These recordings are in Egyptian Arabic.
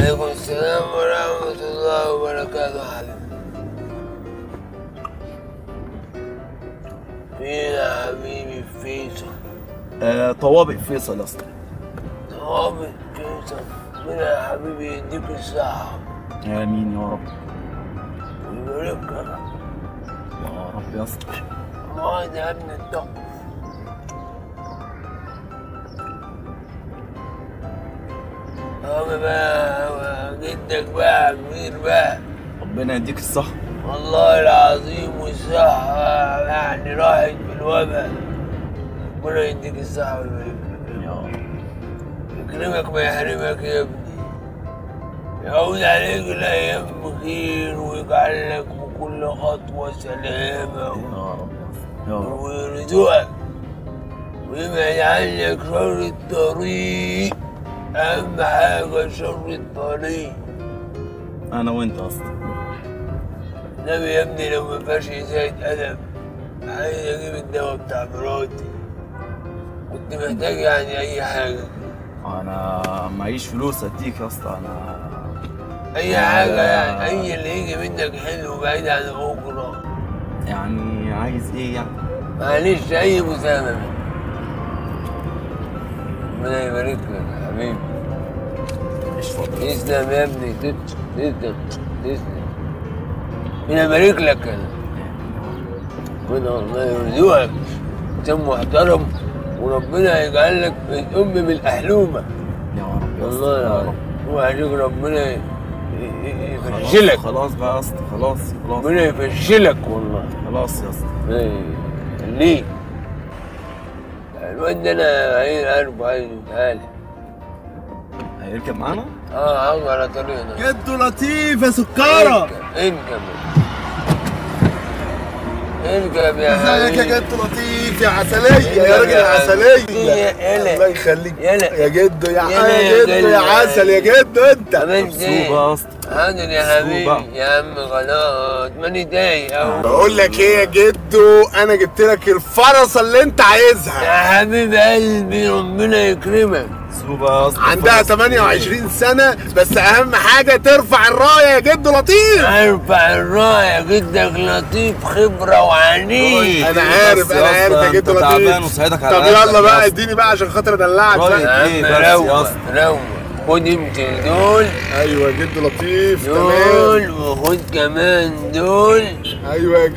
وعليكم السلام ورحمة الله وبركاته يا حبيبي فين يا حبيبي فيصل آه طوابق فيصل يا اسطى طوابق فيصل ربنا يا حبيبي يديك الصحة امين يا رب ويبارك لك يا رب يا اسطى الله ده يا ابن الدق هو بقى هو جدك بقى كبير بقى ربنا يديك الصحة والله العظيم والصحة يعني راحت بالوباء ربنا يديك الصحة ويبارك لك يا رب يكرمك ما يحرمك يا ابني يعود عليك الأيام بخير ويجعل لك بكل خطوة سلامة يا رب يا اسطى يا رب ويرزقك ويبعد عنك شر الطريق أهم حاجة شر الطريق انا وانت يا اسطى النبي يا ابني لو ما فيهاش إزاية أدب عايز أجيب الدواء بتاع مراتي كنت محتاج يعني أي حاجة انا معيش فلوس اديك يا اسطى انا أي حاجة يعني أي اللي يجي منك حلو بعيد عن أخرى يعني عايز ايه يعني معلش أي مساهمة ربنا يبارك لك يا حبيبي مش فاضي تسلم يا ابني تت- تسلم تسلم ربنا يبارك لك انا ربنا الله يرزقك انسان محترم وربنا يجعل لك الام من الاحلومه يا رب يا اسطى والله يا العظيم رب وعليك ربنا ي- ي- خلاص- يفشلك خلاص بقى يا اسطى خلاص خلاص ربنا يفشلك والله خلاص يا اسطى ربنا يخليك الواد ده انا عايز عارفه عايزه تعالى هيركب معانا اه عاوز على طريقنا جدو لطيف يا سكارة اركب اركب اركب يا ازيك يا حبيبي جد لطيف يا عسلية يلا يا راجل يا عسلية يلا. الله يخليك يلا. يا جدو يا يلا يا يا جدو يا جدو. عسل يا جدو انت عملت سوق ايه؟ بقى يا اسطى حاضر يا سوق حبيبي بقى. يا عم خلاص ماني تايه اهو بقول لك ايه يا جدو انا جبت لك الفرصة اللي انت عايزها يا حبيب قلبي ربنا يكرمك سوق بقى يا اسطى عندها 28 سنة بس اهم حاجة ترفع الراية يا جدو لطيف ارفع الرايه جدك لطيف خبره وعنيد انا عارف بس انا يا عارف اسطى يا جدو انت تعبان لطيف وصحتك على طب قدك يلا يا بقى اسطى. اديني بقى عشان خاطر ادلعك رايك بقى. يا ايه عم بس يا روق اسطى؟ روق خد انت دول ايوه يا جدو لطيف تمام دول وخد كمان دول ايوه يا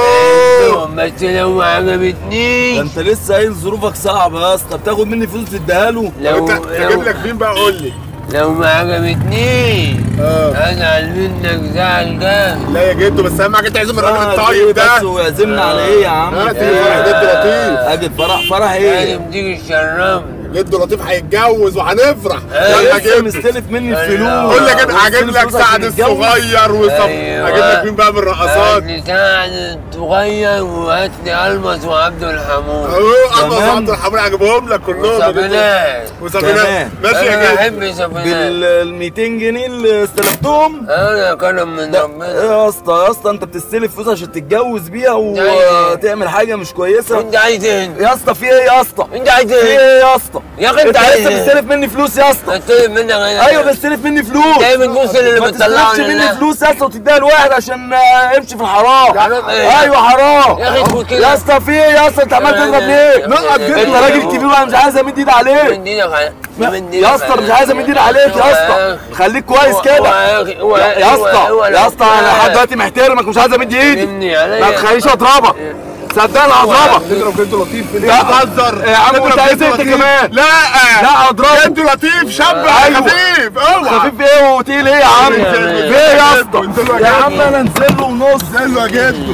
جدو بس لو ما ده عجبتنيش انت لسه قايل ظروفك صعبه يا اسطى بتاخد مني فلوس تديها له لو انت تجيب لك مين بقى قول لي لو ما عجبتنيش اه ازعل منك زعل جامد لا يا جدو بس اهم حاجه تعزم الراجل فرح الطيب ايه ده بس ويعزمنا على ايه يا عم ها في تيجي ايه؟ فرح جد لطيف اجي فرح فرح ايه لازم تيجي تشرفني جد لطيف هيتجوز وهنفرح ايوه، يلا لسه جد مستلف مني لا. الفلوس قول لك انا هجيب مستلف لك فلوس سعد عشان يتجوز. الصغير وصف أيوة. هجيب لك مين بقى من الرقصات هات لي سعد الصغير وهات لي المس وعبد الحمود اهو اما تمام. عبد الحميد هجيبهم لك كلهم يا جد. وسفينات وسفينات تمام. ماشي انا يا جد بحب سفينات بال 200 جنيه اللي استلفتهم انا كرم من ده ربنا يا اسطى يا اسطى انت بتستلف فلوس عشان تتجوز بيها ايه؟ وتعمل حاجه مش كويسه انت عايز ايه انت؟ يا اسطى في ايه يا اسطى انت عايز في ايه؟ ايه يا اسطى يا اخي انت انت عايز لسه ايه؟ بتستلف مني فلوس يا اسطى بستلف منك انا ايوه بستلف مني فلوس جاي من جوز اللي ما بتطلعه تستلفش مني لله فلوس يا اسطى وتديها لواحد عشان آه، امشي في الحرام حرام ايه؟ ايوه حرام يا اخي تقول كده. يا اسطى في ايه يا اسطى انت عمال تضرب ليه؟ نقط انت جدا راجل كبير وانا مش عايز امد ايدي عليك من ايدك على من ايدك يا اسطى مش عايز امد ايدي عليك يا اسطى خليك كويس كده يا يا اسطى يا اسطى انا لحد دلوقتي محترمك مش عايز امد ايدي مني عليا ما تخلينيش اضربك صدقني هضربك تضرب جد لطيف في يا- بتهزر يا عم تضرب وانت عايز جد ايه انت لطيف؟ كمان؟ لا لا اضربك جد لطيف شاب أيوة. خفيف اوعى خفيف ايه وتقيل ايه يا عم؟ يا في مان. ايه يا اسطى؟ انزل له يا يا جدع. عم انا انزل له ونص نزل له يا جدو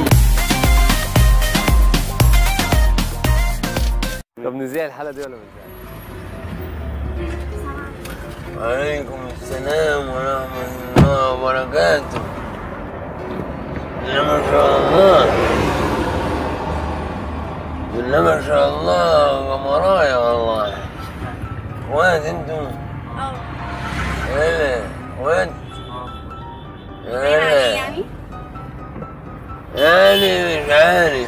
طب نذيع الحلقه دي ولا مش نذيع؟ وعليكم السلام ورحمة الله وبركاته يا ما شاء الله بالله ما شاء الله قمرايا والله اخوات انتم هلا اخوات هلا يعني يعني مش عارف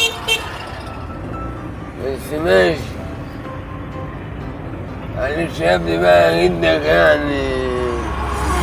بس ماشي معلش يا ابني بقى جدك يعني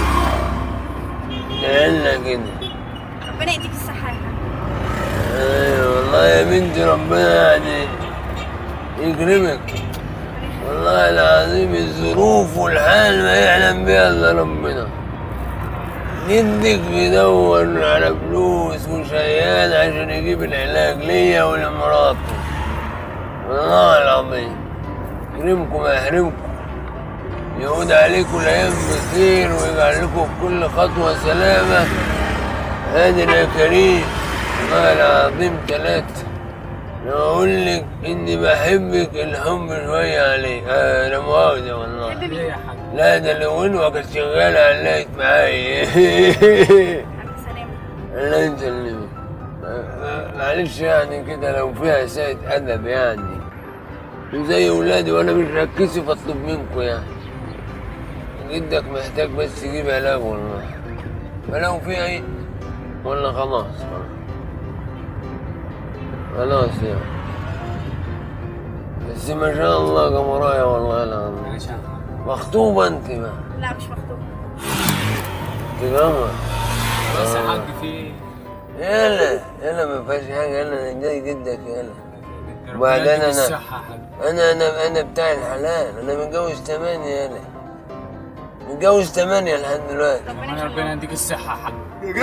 كده ربنا يديك الصحة يا حاج ايوه والله يا بنتي ربنا يعني يكرمك والله العظيم الظروف والحال ما يعلم بها الا ربنا جدك بيدور على فلوس وشيال عشان يجيب العلاج ليا ولمراته والله العظيم يكرمكم ويحرمكم يعود عليكم الايام بخير ويجعل لكم في كل خطوه سلامه هادي يا كريم والله العظيم ثلاثة لو أقول لك إني بحبك الحب شوية عليك آه لا مؤاخذة والله لا ده لو إنه كانت شغالة علقت معايا حبيبي سلام الله يسلمك آه، معلش يعني كده لو فيها ساعة أدب يعني وزي ولادي وأنا مش ركزي فأطلب منكم يعني جدك محتاج بس يجيب علاج والله فلو في أي ولا خلاص خلاص خلاص يعني بس ما شاء الله قمرايا والله العظيم مخطوبة أنت ما لا مش مخطوبة أنت قمر بس يا حاج في ايه؟ يلا يلا ما فيهاش حاجة يلا أنا جاي جدك يلا ربنا وبعدين يديك أنا- الصحة يا حاج انا انا انا بتاع الحلال انا متجوز ثمانية يالا متجوز ثمانية لحد دلوقتي ربنا ربنا يديك الصحة يا حاج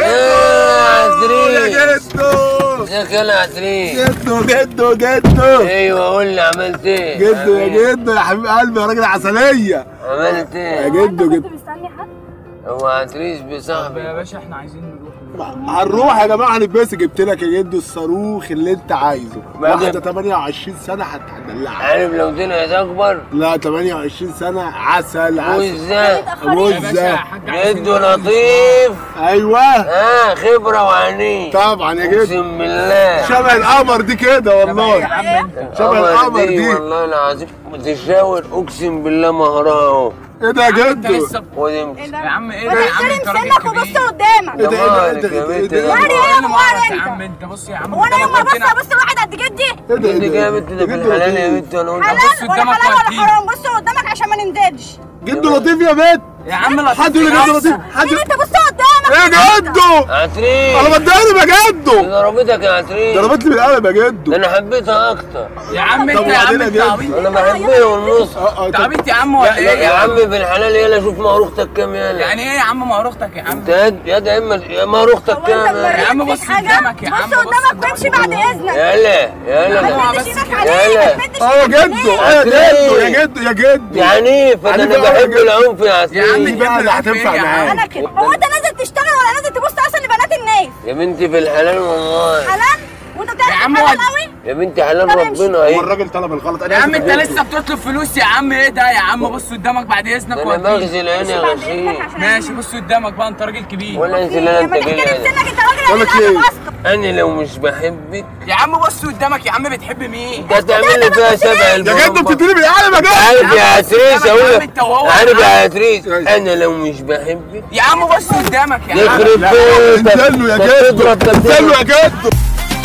يا عتريس يا جدو ازيك يا عتريس جدو جدو جدو ايوه قول لي عملت ايه جدو يا حبيبي. جدو يا حبيب قلبي يا راجل عسلية عملت يا ايه جدو كنت جدو مستني حد هو عتريس طب يا بصاحبي باشا احنا عايزين نروح هنروح يا جماعة هنتبسط جبت لك يا جدو الصاروخ اللي انت عايزه بعد- واحدة 28 سنة هتدلعك عارف لو طلعت اكبر لا 28 سنة عسل عسل وازاي أبوي يا باشا يا ازاي حاج عايزين جده نروح. لطيف ايوه اه خبرة وعنيد طبعا يا جدو اقسم بالله شبه القمر دي كده والله يا عم انت شبه القمر دي والله العظيم بتشاور اقسم بالله مهرها اهو ايه ده يا انت جدو لسه ودي ايه ده؟ يا عم ايه ما ده يا عم انت تحترم راجل سنك وبص كبير قدامك ايه ده ايه ده مالك ايه يا ده ايه بنت ده يا ايه يعني ده ايه يا اللي معرف يا انت؟ عم انت بص يا عم هو انا يوم ما ابص ربنا- ابص لواحد قد جدي ايه ده اللي ايه جابت ده ده في جدو الحلال يا لطيف بنت ولا وانت حلال بص ولا قدامك حلال ولا وهتيجي. حرام بص قدامك عشان ما ننزلش جدو لطيف يا بنت يا عم لطيف حد يقول لي جدو لطيف حد مين انت بص قدامك ايه يا جدو انا عتريس بتضرب يا جدو ضربتك يا عتريس ضربت لي بالقلم يا ده جدو انا حبيتها اكتر يا عم انت طب يا عم وبعدين انت يا جد؟ عبيط انا بحبها والنص اه اه انت طب عبيط يا عم ولا يا ايه عمي بالحلال يلا شوف مهر اختك كام يلا يعني ايه يا عم مهر اختك يا عم انت يد يد يا اما يا مهر اختك هو انت كام يا عم مريت بص فيك حاجه قدامك يا عم، بص بص قدامك وامشي بعد اذنك يلا يلا ما بس تمدش ايدك كده. عليه يلا. ما تمدش اه يا ايدك جدو عليه. اه يا جدو يا جدو يا جدو يا عنيف انا عنيف انا أوي يا بحب جد. العنف يا يا عم عتريس دي بقى اللي هتنفع يا عم. معاك انا كده هو انت نازل تشتغل ولا نازل تبص اصلا لبنات الناس يا بنتي في الحلال والله حلال وانت بتعرف يا عم حلال ود- قوي يا بنتي حلال طب امشي. ربنا هو اهي الراجل طلب الغلط انا يا عم آسف انت يا جدو. لسه بتطلب فلوس يا عم ايه ده يا عم بص قدامك بعد اذنك ده انا وهتيجي. مغزي العين يا بعد اذنك غشيم عشان ماشي بص قدامك بقى انت راجل كبير ولا انت إيه؟ لا لما انت تحترم كده سنك انت راجل بقول لك قليل ايه؟ ادب اصلا انا لو مش بحبك يا عم بص قدامك يا عم بتحب مين انت هتعمل لي فيها سبع يا جدو البرمبة. بتديني بالقلم يا جدو عارف يا عتريس يا اقول عم لك انت وهو عارف يا يا عم. عتريس أيوة. انا لو مش بحبك يا عم بص قدامك يا عم يخرب لا، بيتك انزل له يا طب جدو تضرب، طب انزل له تضرب. يا جدو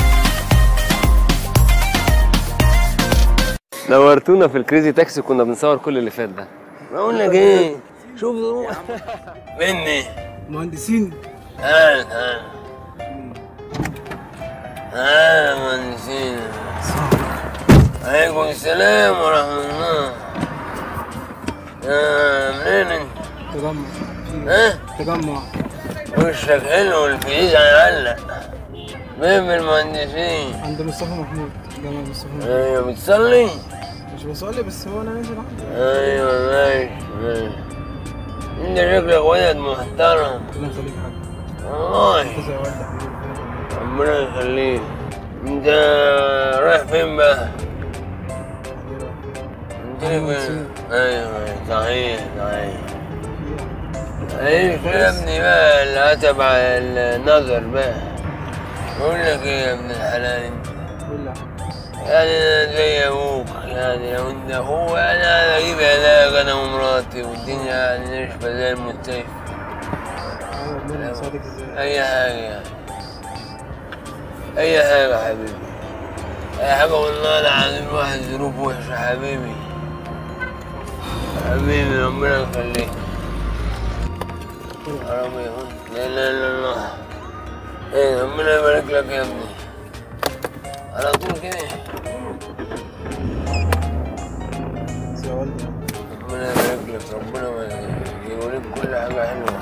نورتونا في الكريزي تاكسي كنا بنصور كل اللي فات ده بقول لك ايه شوف روح مني مهندسين تعال تعال تعال يا مهندسين عليكم السلام ورحمة الله يا منين انت؟ تجمع ها؟ تجمع وشك حلو والفيز هيعلق مين بالمهندسين؟ عند مصطفى محمود جامع مصطفى محمود ايوه بتصلي؟ مش بصلي بس هو انا نازل عندي ايوه ماشي ماشي انت شكلك ولد محترم ربنا يخليك يا حاج والله زي والد حبيبي ربنا يخليك انت رايح فين بقى؟ انت فين؟ ايوه صحيح صحيح ايش يا ابني بقى اللي تبع النظر بقى بقول لك ايه يا ابن الحلال انت قول لي يعني انا زي ابوك يعني لو انت هو انا اجيب علاج انا ومراتي والدنيا يعني ناشفه زي المستشفى هو ربنا يساعدك ازاي اي حاجه يعني اي حاجه حبيبي اي حاجه والله العظيم الواحد ظروف وحشه حبيبي حبيبي ربنا يخليك حرام يا ولد. لا لا لا لا ايه ربنا يبارك لك يا ابني على طول كده يا والدي ربنا يبارك لك ربنا يوريك كل حاجة حلوة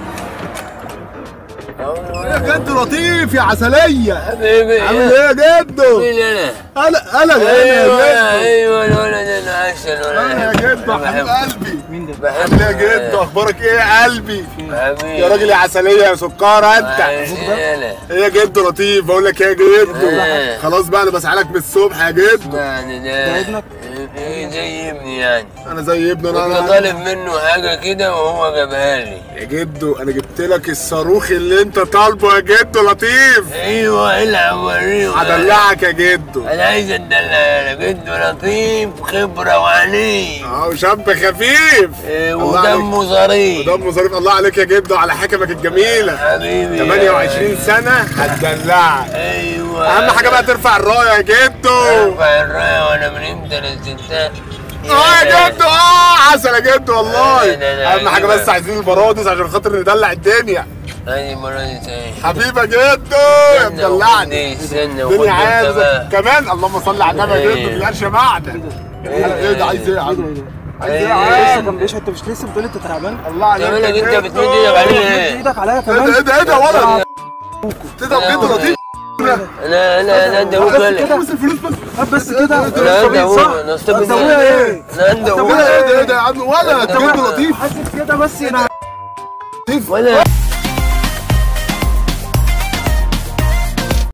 أقول يا له جد لطيف يا عسلية حبيبي عامل ايه يا جدو مين انا؟ انا انا يا ايوه جدو ايوه الولد انا عسل انا يا ولا جدو حبيب قلبي مين ده؟ بحب عامل ايه يا جدو اخبارك ايه يا قلبي حبيبي يا راجل يا عسلية يا سكارة انت عايز ايه انا؟ ايه يا جدو لطيف بقول لك ايه يا جدو إيه؟ خلاص بقى انا بسعلك من الصبح يا جدو يعني ده ده ابنك؟ ايه زي ابني يعني انا زي ابني كنت انا طالب منه حاجة كده وهو جابها لي يا جدو انا جبت لك الصاروخ اللي انت طالبه يا جدو لطيف ايوه العب وريهم هدلعك يا جدو انا عايز اتدلع انا جد لطيف خبرة وعنيف اه شاب خفيف إيه، الله عليك. ودمه ظريف ودمه ظريف الله عليك يا جدو على حكمك الجميلة حبيبي 28 سنة هتدلعك ايوه اهم حاجة بقى ترفع الراية يا جدو ارفع الرايه وانا من امتى للستات اه يا جدو اه عسل يا جدو والله لا، لا، لا، اهم حاجة أيوة. بس عايزين البرادس عشان خاطر ندلع الدنيا هذه مرة ثانية حبيبي يا جدو يا مدلعني استنى الدنيا وخد عايزة كمان. كمان اللهم صل على النبي يا جدو إيه. بالله شمعنا ايه ده عايز ايه يا ايه ده عم ايه ده؟ عايز ايه يا لسه عم كان بيشهد انت مش لسه بتقول انت تعبان؟ الله عليك يا ولد يا انت جدو. بتمد ايدك عليه مد ليه؟ ايدك عليا ايه كمان ده ايه ده ايه ده يا ولد تضرب جدو لطيف انا انا انا انت ابوك بس ولا كده بس الفلوس بس طب بس كده انا انت صح؟ ابوك انا استبد انت ابويا ايه؟ انا انت طب ابوك ايه ده ايه ده يا عم ولا انت جدو لطيف حاسس كده بس انا ولا